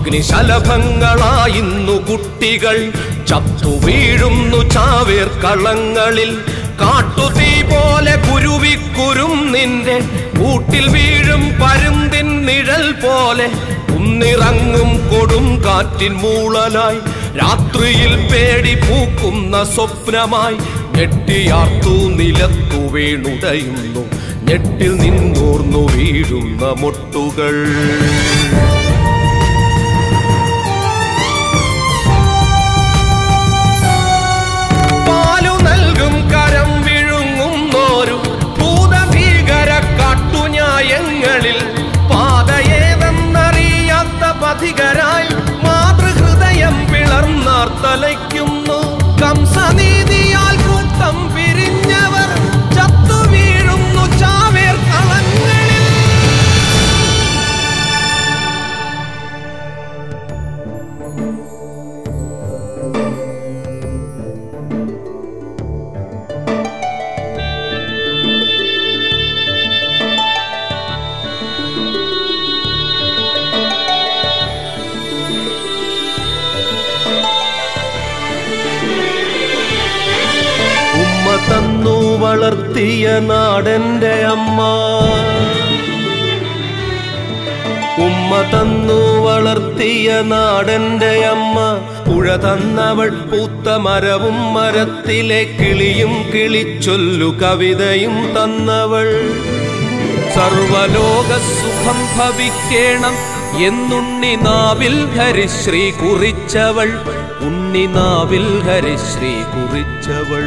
അഗ്നിശലഭങ്ങളായിന്നു കുട്ടികൾ ചത്തു വീഴുന്നു ചാവേർ കളങ്ങളിൽ കാട്ടുതീ പോലെ കുരുവിക്കുരും നിന്റെ കൂട്ടിൽ വീഴും പരുന്തിൻ നിഴൽ പോലെ കുന്നിറങ്ങും കൊടും കാറ്റിൻ മൂളലായി രാത്രിയിൽ പേടി പൂക്കുന്ന സ്വപ്നമായി ഞെട്ടിയാർത്തു നിലത്തു വീണുടയുന്നു ഞെട്ടിൽ നിന്നോർന്നു വീഴുന്ന മുട്ടുകൾ പാലു നൽകും കരം വിഴുങ്ങുന്നോരു ഭൂതഭീകര കാട്ടുന്യായങ്ങളിൽ പാതയേതെന്നറിയാത്ത പഥികരായി മാതൃഹൃദയം പിളർന്നാർത്തലയ്ക്കുന്നു കംസനീതിയാൽ കൂട്ടം പിരിഞ്ഞവർ ചത്തു വീഴുന്നു ചാവേർ കളങ്ങളിൽ ഉമ്മ തന്നു വളർത്തിയ നാടന്റെ അമ്മ ഉമ്മ തന്നു വളർത്തിയ നാടന്റെ അമ്മ പുഴ തന്നവൾ പൂത്ത മരവും മരത്തിലെ കിളിയും കിളിച്ചൊല്ലു കവിതയും തന്നവൾ സർവലോക സുഖം ഭവിക്കേണം എന്നുണ്ണി നാവിൽ ഹരിശ്രീ കുറിച്ചവൾ ഉണ്ണി നാവിൽ ഹരിശ്രീ കുറിച്ചവൾ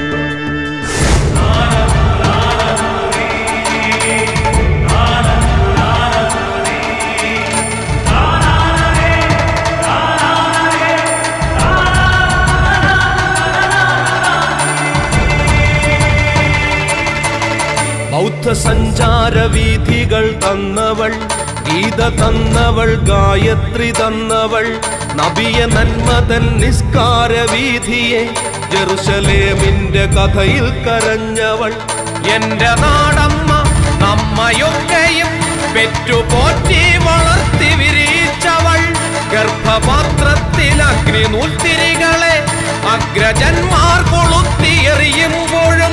ബൗദ്ധ സഞ്ചാര വീഥികൾ തന്നവൾ ഗീത തന്നവൾ ഗായത്രി തന്നവൾ നബിയ നന്മതൻ നിസ്കാര വീഥിയെ ജെറുസലേമിന്റെ കഥയിൽ കരഞ്ഞവൾ എന്റെ നാടമ്മ നമ്മയൊക്കെയും പെറ്റുപോറ്റി വളർത്തി വിരിച്ചവൾ ഗർഭപാത്രത്തിൽ അഗ്നി നൂൽത്തിരികളെ അഗ്രജന്മാർ കൊളുത്തിയെറിയുമ്പോഴും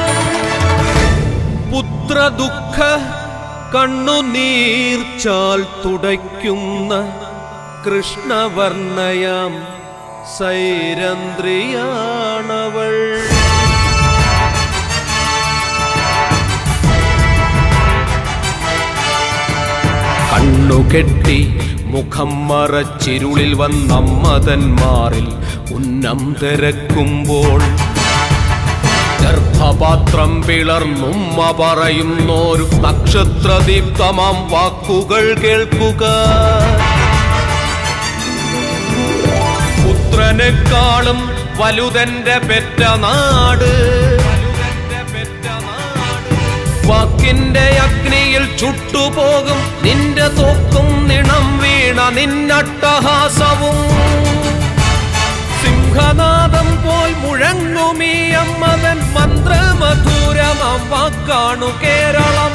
പുത്രദുഃഖ കണ്ണുനീർച്ചാൽ തുടയ്ക്കുന്ന കൃഷ്ണവർണ്ണയാം സൈരന്ദ്രിയാണവൾ കണ്ണുകെട്ടി മുഖം മറച്ചിരുളിൽ വന്നമ്മതന്മാറിൽ ഉന്നം തിരക്കുമ്പോൾ ഗർഭപാത്രം പിളർന്നുമ്മ പറയുന്നോരു നക്ഷത്രദീപ്തമാം വാക്കുകൾ കേൾക്കുക പുത്രനെക്കാളും വലുതെന്റെ പെറ്റ നാട് വാക്കിന്റെ അഗ്നിയിൽ ചുട്ടുപോകും നിന്റെ തോക്കും നിണം വീണ നിന്നട്ടഹാസവും സിംഹനാദം പോൽ മുഴങ്ങുമീ അമ്മതൻ മന്ത്രമധുരമാം വാക്കാണു കേരളം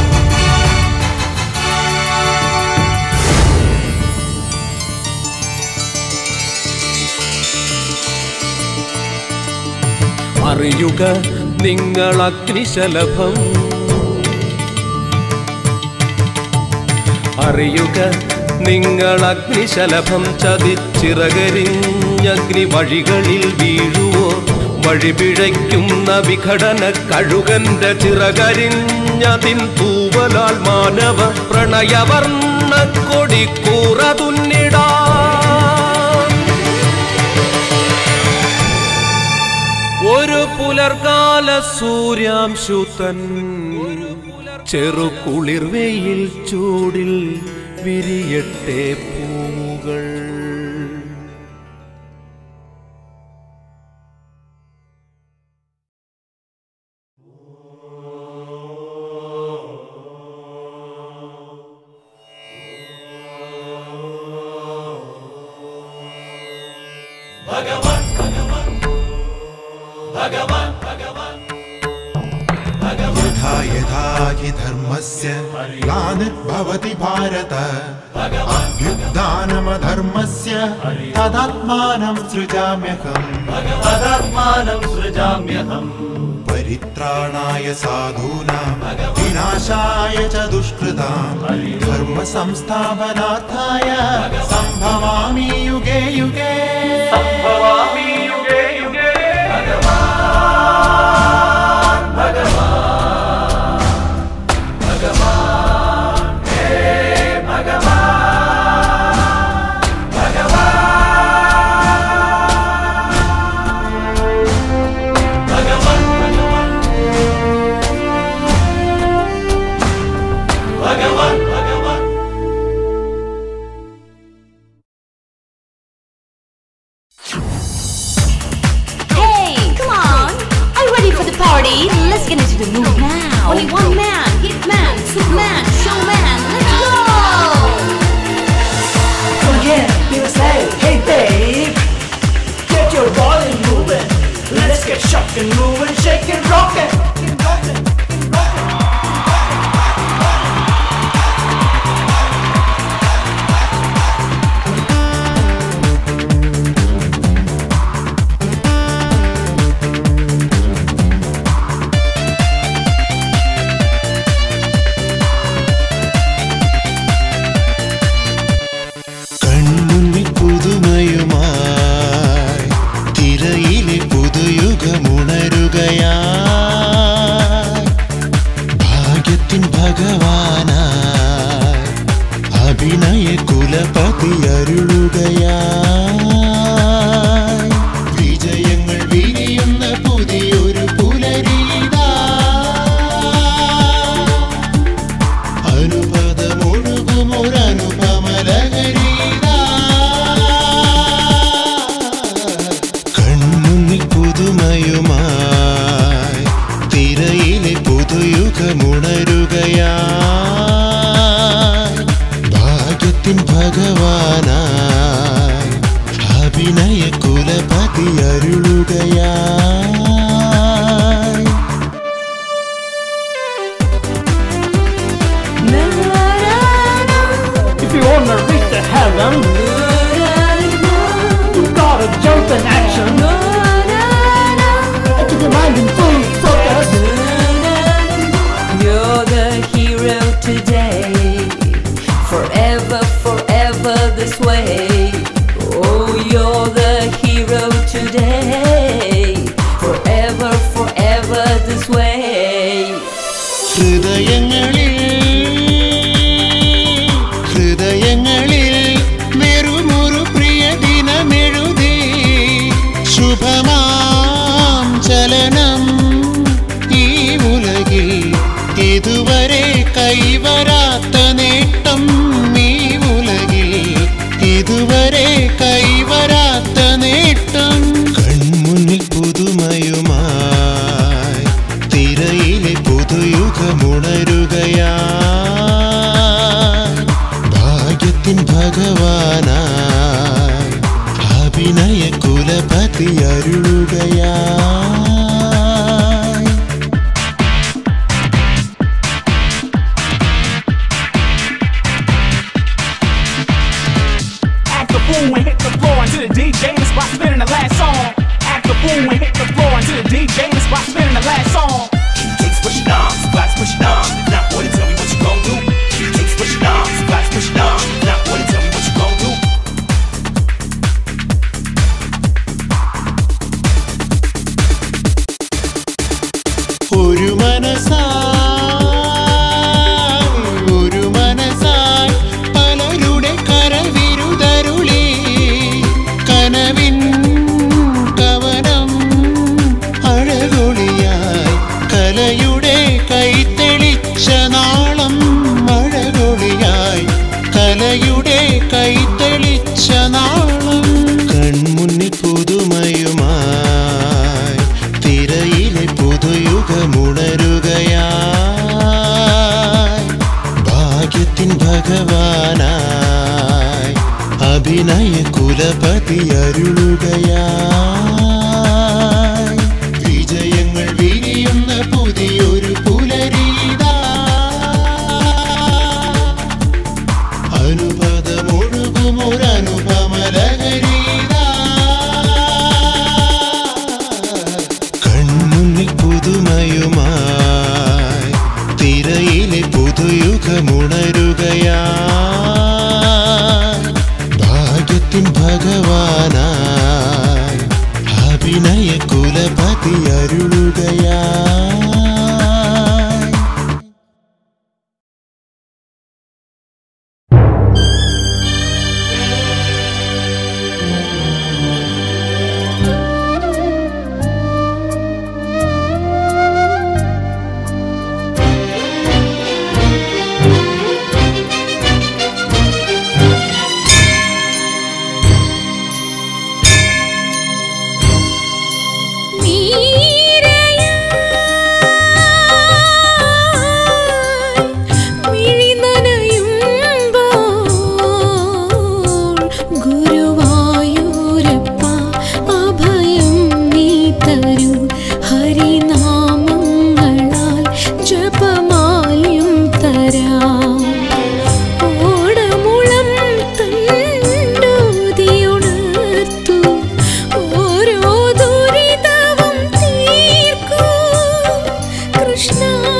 അറിയുക നിങ്ങൾ അഗ്നിശലഭം അറിയുക നിങ്ങൾ അഗ്നിശലഭം ചതിച്ചിറകരിഞ്ഞഗ്നി വഴികളിൽ വീഴുവോ വഴിപിഴയ്ക്കുന്ന വിഘടന കഴുകന്റെ ചിറകരിഞ്ഞതിൻ തൂവലാൽ മാനവ പ്രണയവർണ്ണ കൊടിക്കൂറ തുന്നിടാ ഒരു പുലർകാല സൂര്യാംശു തൻ ചെറുകുളിർ വെയിൽ ചൂടിൽ വിരിയട്ടെ പൂവുകൾ यथा यथा हि धर्मस्य ग्लानिर्भवति भारत अभ्युत्थानमधर्मस्य तदात्मानं सृजाम्यहम् तदात्मानं सृजाम्यहम् परित्राणाय साधूनां विनाशाय च दुष्कृतां धर्म संस्थापनार्थाय सम्भवामि युगे युगे भवामि युगे युगे भगवान् भगवान् भगवान् Hey, come on! Are you ready for the party? Let's get into the mood now. Only one man, hitman, superman, showman. Let's go! Come again, people say, hey babe, get your body moving. Let's get shocking, moving, shaking, rocking. കൺമുന്നിൽ പുതുമയുമായി തിരയിലെ പുതുയുഗമുണരുകയാ ഭാഗ്യത്തിൻ ഭഗവാനായി അഭിനയ കുലപതി അരുളുകയാ വിജയങ്ങൾ വിരിയുന്ന പുതിയൊരു പുലരീതാ അനുപദമൊഴുകുമൊരനുപമലകരീതാ കൺമുന്നിൽ പുതുമയുമായി തിരയിലെ പുതുയുഗമുണരുകയാ ഭാഗ്യത്തിൻ ഭഗവാനായി അഭിനയ കുലപതി അരുളുകയാ If you wanna reach the heaven, you gotta jump in action. And keep your mind in full focus. You're the hero today, forever, forever this way. Oh, you're the hero today, forever, forever this way. ഹൃദയങ്ങളിൽ ഹൃദയങ്ങളിൽ വെറുമൊരു പ്രിയ ദിനമെഴുതി ശുഭമാം ചലനം ഈ ഉലകിൽ ഇതുവരെ കൈവരാത്ത നേട്ടം ഈ ഉലകിൽ ഇതുവരെ കൈവരാത്ത നേട്ടം കൺമുന്നിൽ പുതുമയുമായി തിരയിലെ പുതുയുഗമുണരുകയാ ഭാഗ്യത്തിൻ ഭഗവാനായി അഭിനയ കുലപതി അരുളുകയാ Act the fool and hit the floor until the DJ and the spot spinning the last song. Act the fool and hit the floor until the DJ and the spot spinning the last song. Kicks pushing on, splats pushing on. Now what tell me what you gon' do? Kicks pushing on, splats pushing on. Now what tell me what you gon' do? ഒരു മനസായി ഒരു മനസായി പലരുടെ കരവിരുതരുളി കനവിൻ കവനം അഴകൊളിയായി കലയുടെ കൈത്തെളിച്ച നാളം അഴകൊളിയായി കലയുടെ കൈത്തെളിച്ച നാളം കൺമുന്നിൽ പുതുമയുമായി തിരയിലെ പുതുയുഗമുണരുകയായി ഭാഗ്യത്തിൻ ഭഗവാനായി അഭിനയ കുലപതി അരുളുകയായി വിജയങ്ങൾ വിരിയുന്ന പുതിയൊരു പുലരി ഗുരുവായൂരപ്പ അഭയം നീ തരൂ ഹരിനാമങ്ങളാൽ ജപമാല്യം തരാം ഓടമുളം തണ്ടുതിയുണർത്തു ഓരോ ദുരിതവും തീർക്കൂ കൃഷ്ണ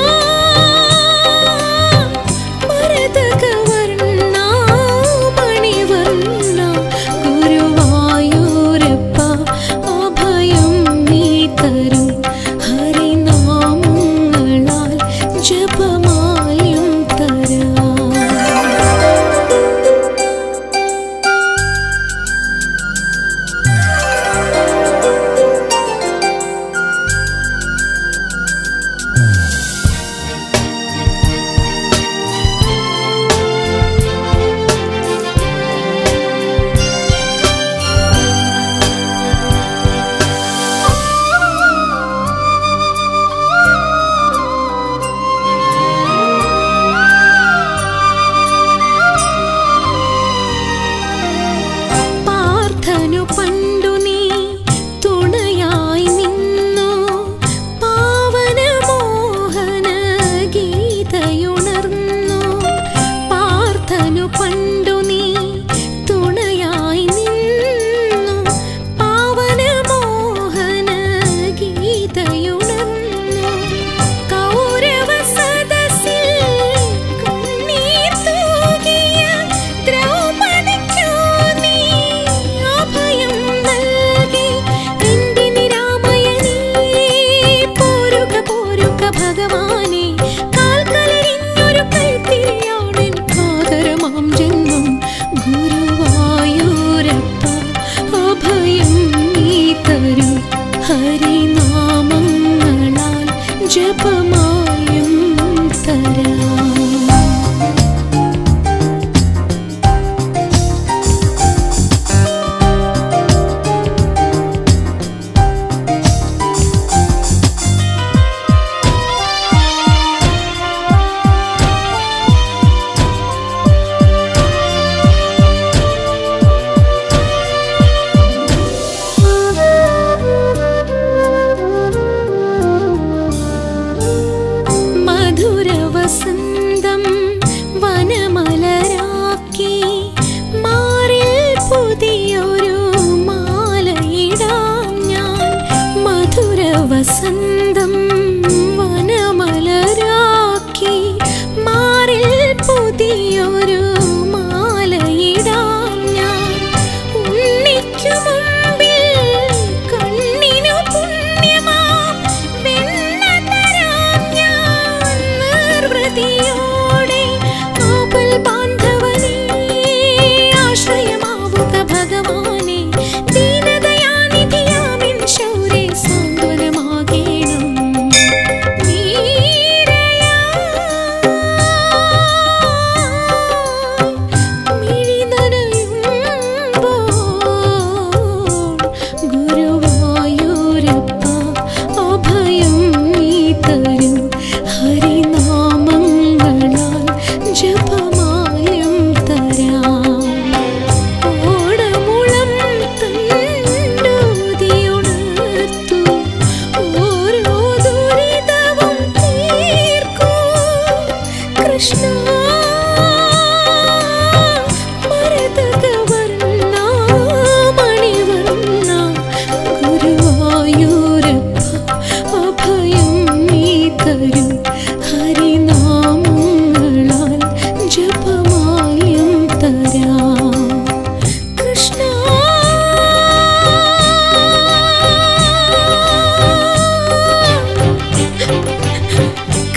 മരതകവർണ്ണ മണിവർണ്ണ ഗുരുവായൂരപ്പ അഭയം നീ തരൂ ഹരിനാമങ്ങളാൽ ജപമാല്യം തരാം പാർത്ഥനു പണ്ടു നീ തുണയായി നിന്നു പാവന മോഹന ഗീതയുണർന്നു പാർത്ഥനു പണ്ടു നീ തുണയായി നിന്നു പാവന മോഹന ഗീതയുണർന്നു കൗരവ സദസ്സിൽ കണ്ണീർ തൂകിയ ദ്രൗപദിക്കു നീ അഭയം നൽകി കണ്ടിനി രാമയനീ പോരുക പോരുക ഭഗവാനെ കാൽക്കലരിഞ്ഞൊരു കൈത്തിരിയാണെൻ കാതരമാം ജന്മം ഗുരുവായൂരപ്പ അഭയം നീ തരൂ ഹരിനാമങ്ങളാൽ ജപമായും തരാം മധുരവസന്തം വനമലരാക്കി മാറിൽ പുതിയൊരു മാലയിടാം ഞാൻ മധുരവസന്തം വനമലരാക്കി മാറിൽ പുതിയൊരു മാലയിടാം ഞാൻ ഉണ്ണിക്കു മുമ്പിൽ കണ്ണിനു പുണ്യമാം വെണ്ണ തരാം ഞാൻ നിർവൃതിയോ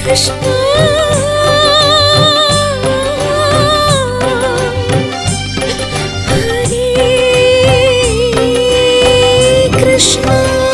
കൃഷ്ണ ഹരേ കൃഷ്ണ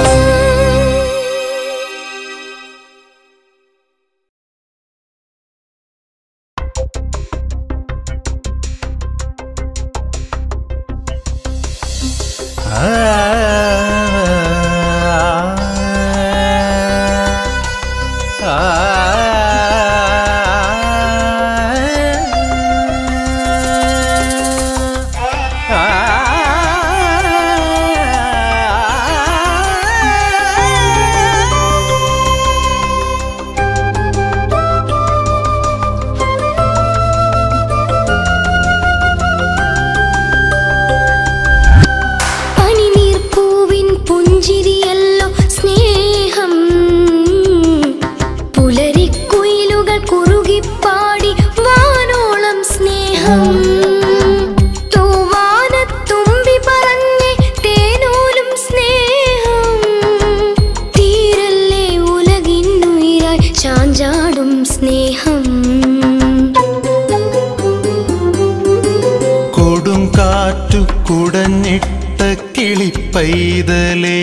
പനിനീർപ്പൂവിൻ പുഞ്ചിരിയല്ലോ സ്നേഹം പുലരിക്കുയിലുകൾ കുറുകിപ്പാടി വാനോളം സ്നേഹം തൂവാനത്തുമ്പി പറഞ്ഞ് തേനോലും സ്നേഹം തീരല്ലേ ഉലകിന്നുയിരായി ചാഞ്ചാടും സ്നേഹം കൊടും കാറ്റു കുടഞ്ഞിട്ട കിളിപ്പൈതലേ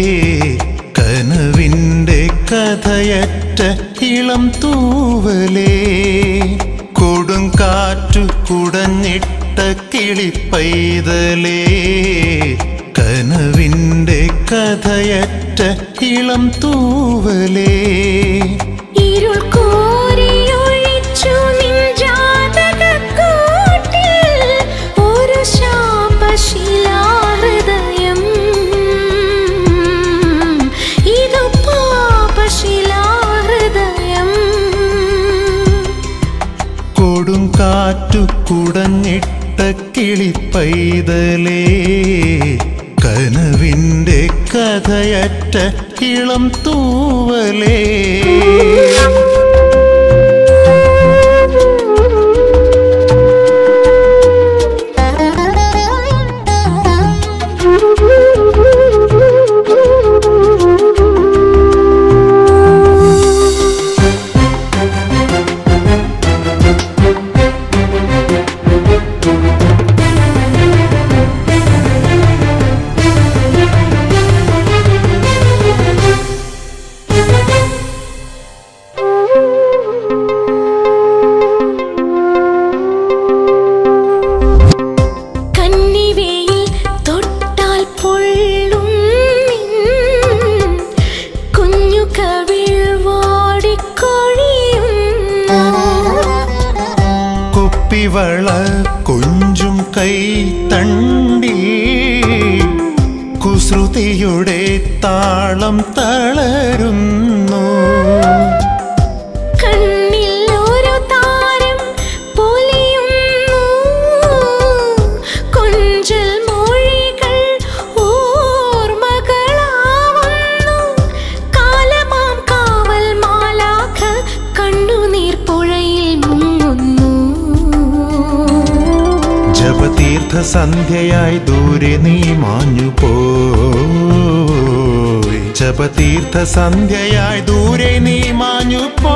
കനവിൻ്റെ കഥയറ്റ ഇളം തൂവലേ കൊടും കാറ്റു കുടഞ്ഞിട്ട കിളിപ്പൈതലേ കനവിൻ്റെ കഥയറ്റ ഇളം തൂവലേ ഇരുൾ കോരിയൊഴിച്ചു നിൻ ജാതകക്കൂട്ടിൽ ഒരു ശാപശിലാഹൃദയം. ഇതു പാപശിലാഹൃദയം. കൊടും കാറ്റു കുടഞ്ഞിട്ട കിളിപ്പൈതലേ കനവിൻ്റെ കഥയറ്റ ഇളം തൂവലേ കന്നിവേയിൽ തൊട്ടാൽ പൊള്ളും നിൻ കുഞ്ഞു കവിൾ വാടിക്കൊഴിയുന്നു കുപ്പിവള കൊഞ്ചും കൈ തണ്ടി കുസൃതിയുടെ താളം തളരുന്നു കണ്ണിൽ ഒരു താരം പൊലിയുന്നു കൊഞ്ചൽ മൊഴികൾ ഓർമ്മകളാവുന്നു കാലമാം കാവൽ മാലാഖ കണ്ണുനീർ പുഴയിൽ മുങ്ങുന്നു ജപതീർത്ഥ സന്ധ്യയായി ദൂരെ നീ മാഞ്ഞു പോയി ജപതീർത്ഥ സന്ധ്യയായി ദൂരെ നീ മാഞ്ഞു പോ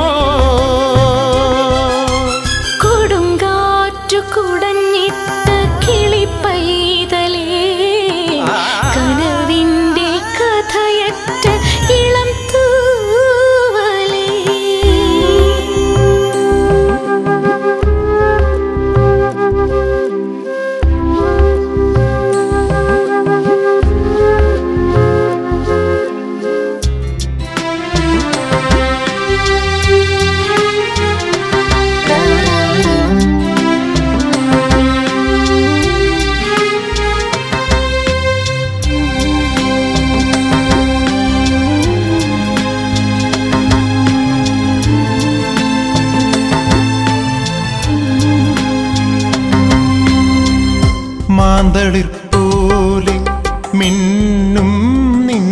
കൊടുങ്കാറ്റു കുടഞ്ഞിട്ട കിളിപ്പൈതലേ കനവിന്റെ കഥയറ്റ ഇളം തൂവലേ മാന്തളിർ പോലെ മിന്നും നിൻ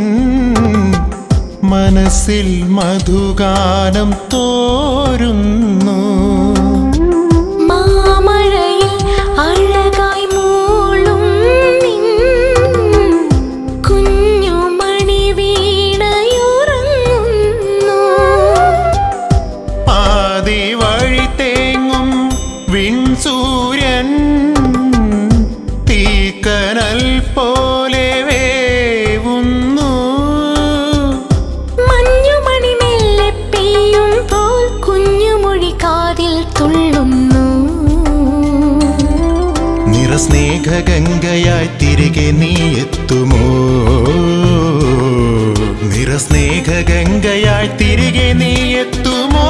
മനസ്സിൽ മധുഗാനം തോരുന്നു മാമഴയിൽ അഴകായി മൂളും നിൻ കുഞ്ഞുമണി വീണയുറങ്ങുന്നു നിറസ്നേഹഗംഗയായി തിരികെ നീ എത്തുമോ നിറസ്നേഹഗംഗയായി തിരികെ നീ എത്തുമോ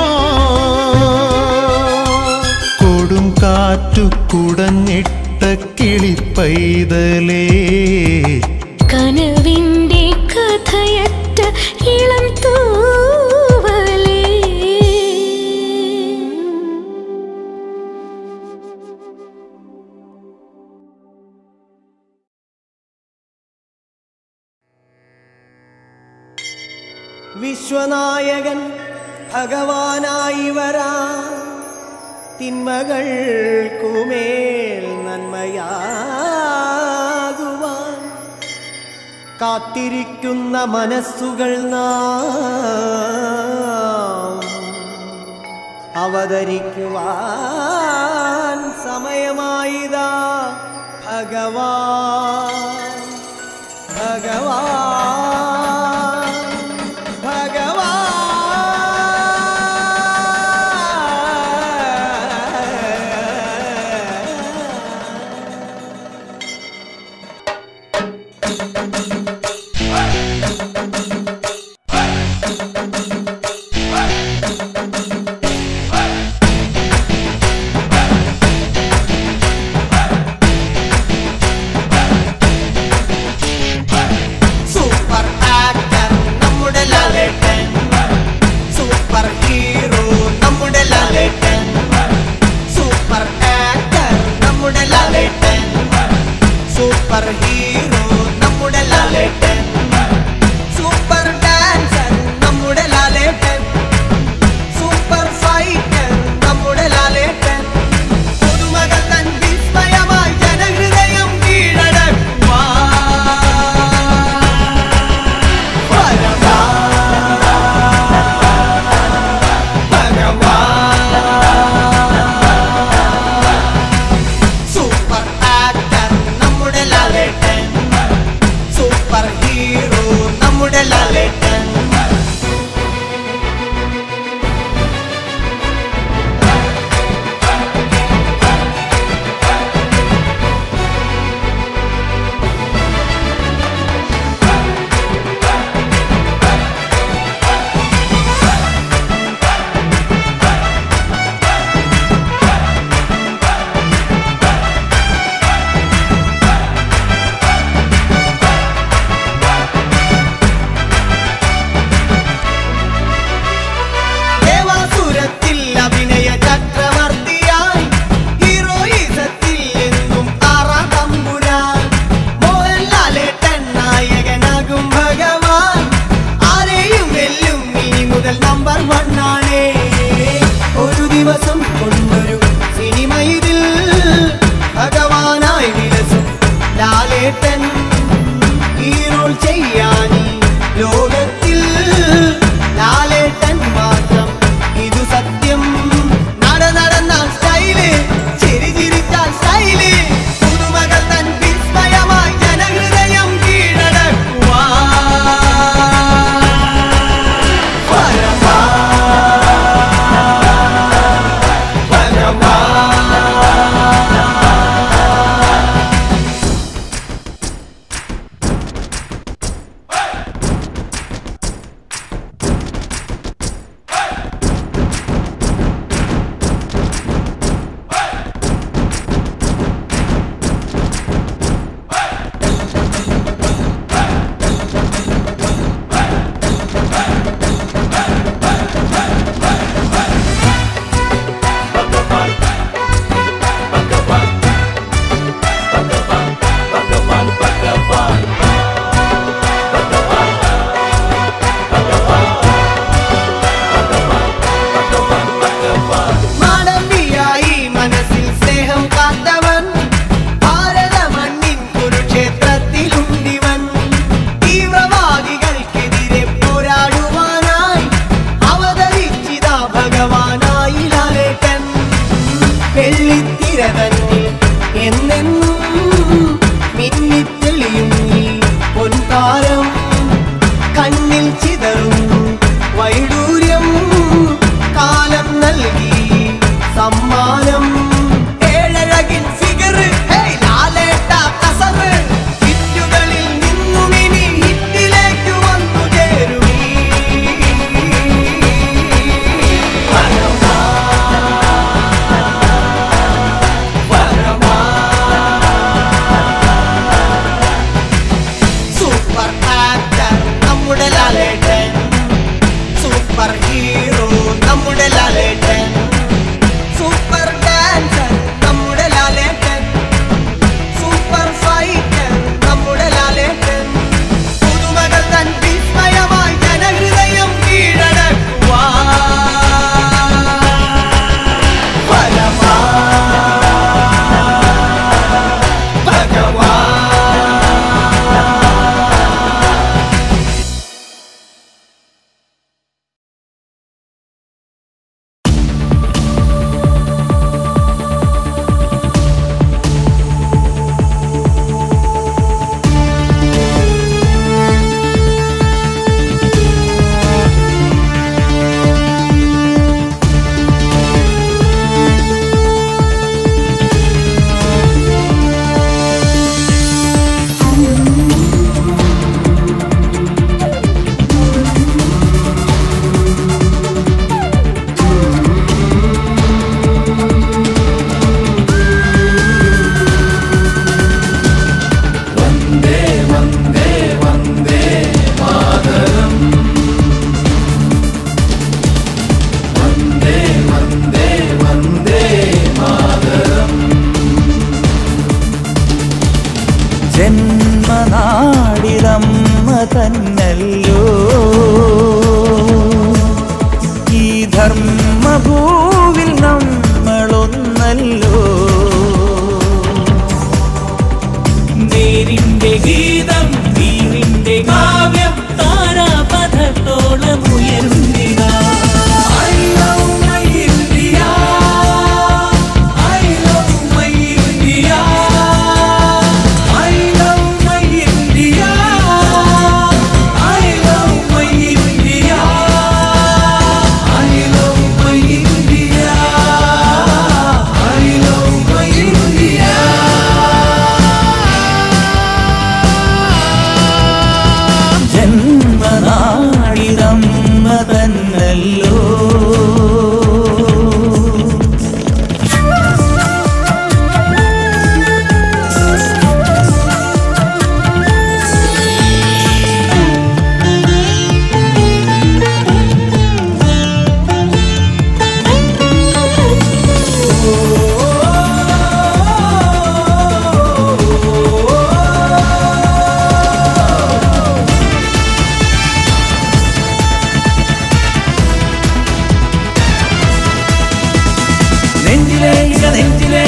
കൊടും കാറ്റു കുടഞ്ഞിട്ട കിളിപ്പൈതലേ കനവിന്റെ കഥയറ്റ ഇളം തൂവലേ വിശ്വനായകൻ ഭഗവാനായി വരാ തിന്മകൾക്കുമേൽ നന്മയാകുവാൻ കാത്തിരിക്കുന്ന മനസ്സുകൾ നാം അവതരിക്കുവാൻ സമയമായിതാ ഭഗവാൻ ഭഗവാൻ ഭഗവാൻ സൂപ്പർ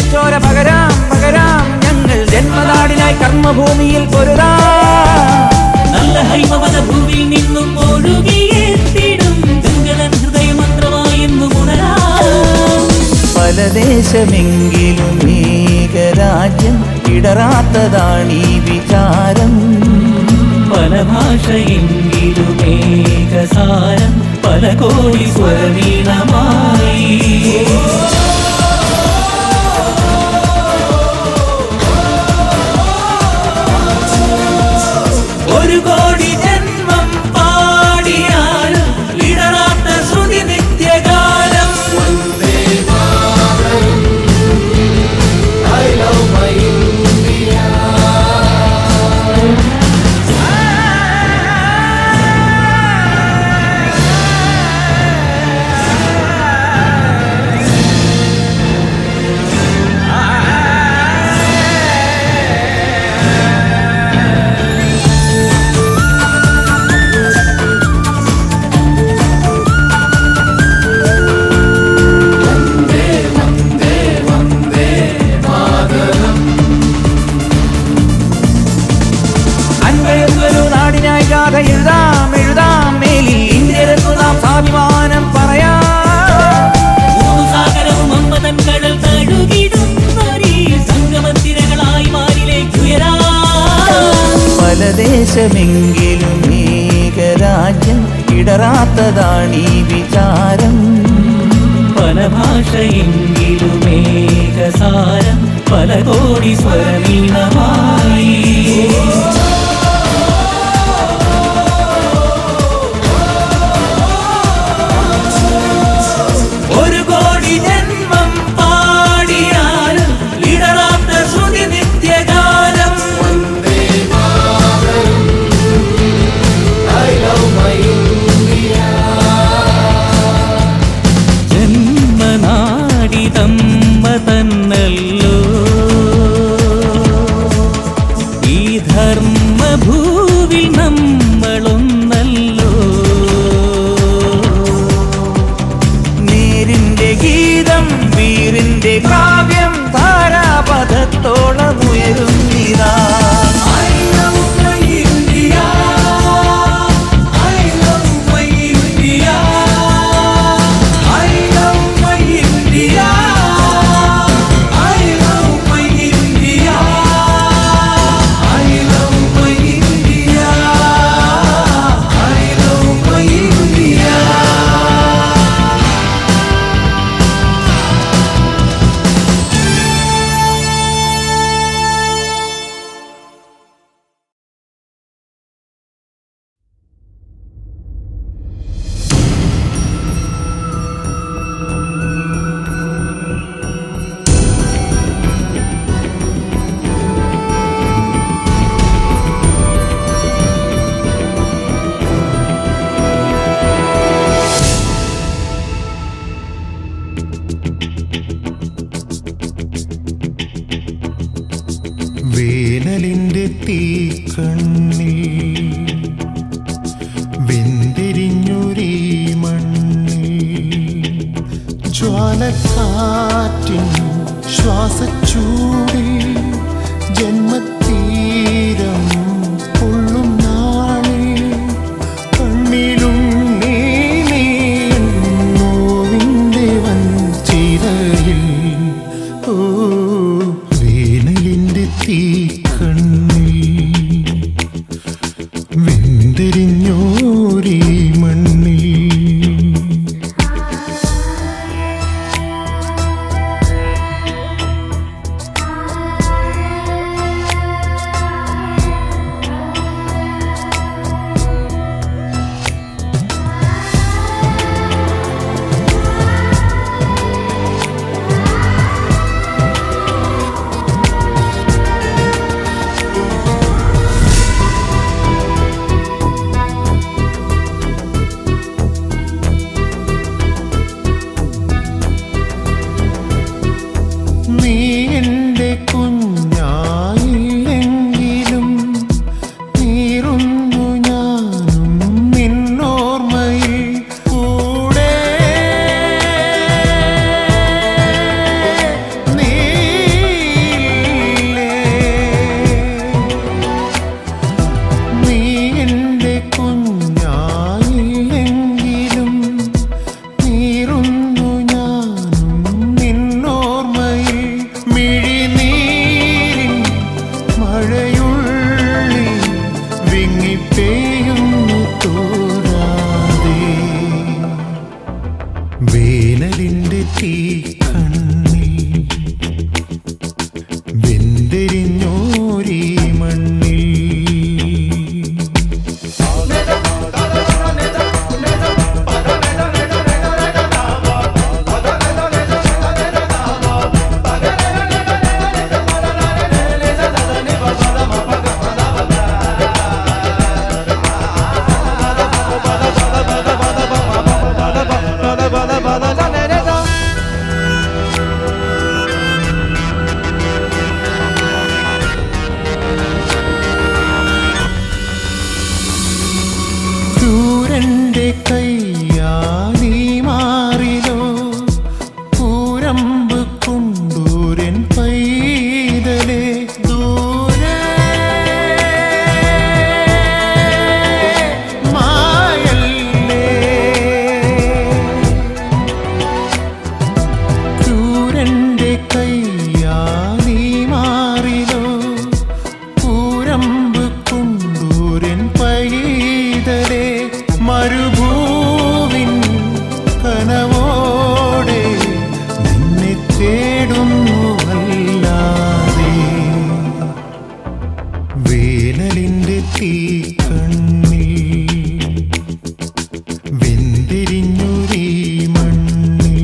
ചോര പകരാം പകരാം ഞങ്ങൾ ജന്മനാടിനായി കർമ്മഭൂമിയിൽ പൊരുതാം നല്ല ഹൈമവത ഭൂവിൽ നിന്നും ഒഴുകിയെത്തിടും ഗംഗതൻ ഹൃദയമന്ത്രമായെന്നു ഉണരാം പല ദേശമെങ്കിലും ഏകരാജ്യം ഇടറാത്തതാണീ വിചാരം പല ഭാഷയെങ്കിലും ഏകസാരം പല കോടി സ്വരവീണമായി ഒരു കോടി ജന്മം പാടിയാലും ഇടറാത്ത ശ്രുതി നിത്യകാലം അൻപയൊരു നാടിനായി ഗാഥ എഴുതാം എഴുതാം മേലിൽ ഇന്ത്യരെന്നു നാം സ്വാഭിമാനം പറയാം മൂന്നു സാഗരവും അമ്പതൻ കടൽ തഴുകിടുന്നൊരീ സംഗമത്തിരകളായി മാറിലേക്കുയരാം പല ദേശമെങ്കിലും ഏകരാജ്യം ഇടറാത്തതാണീ വിചാരം പല ഭാഷയെങ്കിലും ഏകസാരം പല കോടി സ്വരവീണമായി ഒരു കോടി ജന്മം പാടിയാലും ഇടറാത്ത ശ്രുതി നിത്യകാലം ജന്മനാടിതമ്മ തന്നല്ലോ ഈ ധർമ്മഭൂവിൽ നമ്മളൊന്നല്ലോ നേരിന്റെ ഗീതം വീറിന്റെ കാവ്യം ധാരാപഥത്തോളം ഉയരുന്നിതാ വേനലിന്റെ തീക്കണ്ണിൽ വെന്തിരിഞ്ഞൊരീ മണ്ണിൽ ജ്വാലക്കാറ്റിൻ ശ്വാസച്ചൂടിൽ ജന്മത്തീരം കൊള്ളും നാളിൽ കണ്ണിലും നീ നീ നോവിൻ്റെ വഞ്ചിരയിൽ ഓ വേനലിൻ്റെ തീക്കണ്ണിൽ വെന്തിരിഞ്ഞോരീ മണ്ണിൽ ആ വേനലിന്റെ തീ കണ്ണി വെന്തെരിഞ്ഞോരീ മണ്ണിൽ ദൂരന്റെ കയ്യാനീ മാറിലോ പൂരമ്പ് കൊണ്ടൂരൻ പൈതലേ ദൂരെ മായല്ലേ ക്രൂരന്റെ കയ്യാനീ മാറിലോ പൂരമ്പ് കൊണ്ടൂരൻ പൈതലേ മരുഭൂവിൻ കനവോടെ നിന്നെ തേടുന്നു അല്ലാതെ വേനലിന്റെ തീ കണ്ണിൽ വെന്തിരിഞ്ഞൊരീ മണ്ണിൽ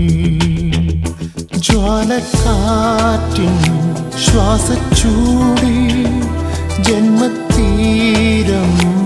ജ്വാലക്കാറ്റിൻ ശ്വാസച്ചൂടിൽ ജന്മത്തീരം